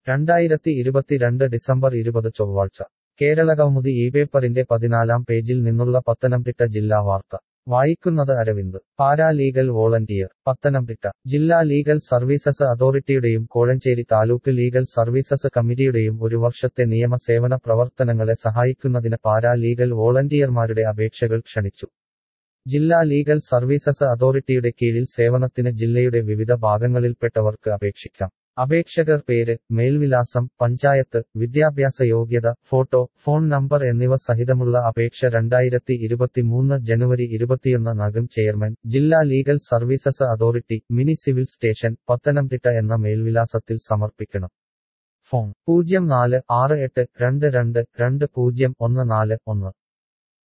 രണ്ടായിരത്തി ഇരുപത്തിരണ്ട് ഡിസംബർ ഇരുപത് ചൊവ്വാഴ്ച കേരള കൗമുദി ഈ പേപ്പറിന്റെ പതിനാലാം പേജിൽ നിന്നുള്ള പത്തനംതിട്ട ജില്ലാ വാർത്ത വായിക്കുന്നത് Aravind paralegal volunteer Pathanamthitta ജില്ലാ ലീഗൽ സർവീസസ് അതോറിറ്റിയുടെയും കോഴഞ്ചേരി താലൂക്ക് ലീഗൽ സർവീസസ് കമ്മിറ്റിയുടെയും ഒരു വർഷത്തെ നിയമ സേവന പ്രവർത്തനങ്ങളെ സഹായിക്കുന്നതിന് പാരാ ലീഗൽ വോളണ്ടിയർമാരുടെ അപേക്ഷകൾ ക്ഷണിച്ചു ജില്ലാ ലീഗൽ സർവീസസ് അതോറിറ്റിയുടെ കീഴിൽ സേവനത്തിന് ജില്ലയുടെ വിവിധ ഭാഗങ്ങളിൽപ്പെട്ടവർക്ക് അപേക്ഷിക്കാം അപേക്ഷകർ പേര് മേൽവിലാസം പഞ്ചായത്ത് വിദ്യാഭ്യാസ യോഗ്യത ഫോട്ടോ ഫോൺ നമ്പർ എന്നിവ സഹിതമുള്ള അപേക്ഷ രണ്ടായിരത്തി ഇരുപത്തിമൂന്ന് ജനുവരി ഇരുപത്തിയൊന്ന് നഗം ചെയർമാൻ ജില്ലാ legal services authority mini civil station Pathanamthitta എന്ന മേൽവിലാസത്തിൽ സമർപ്പിക്കണം ഫോൺ പൂജ്യം നാല് ആറ് എട്ട് രണ്ട് രണ്ട് രണ്ട് പൂജ്യം ഒന്ന് നാല് ഒന്ന്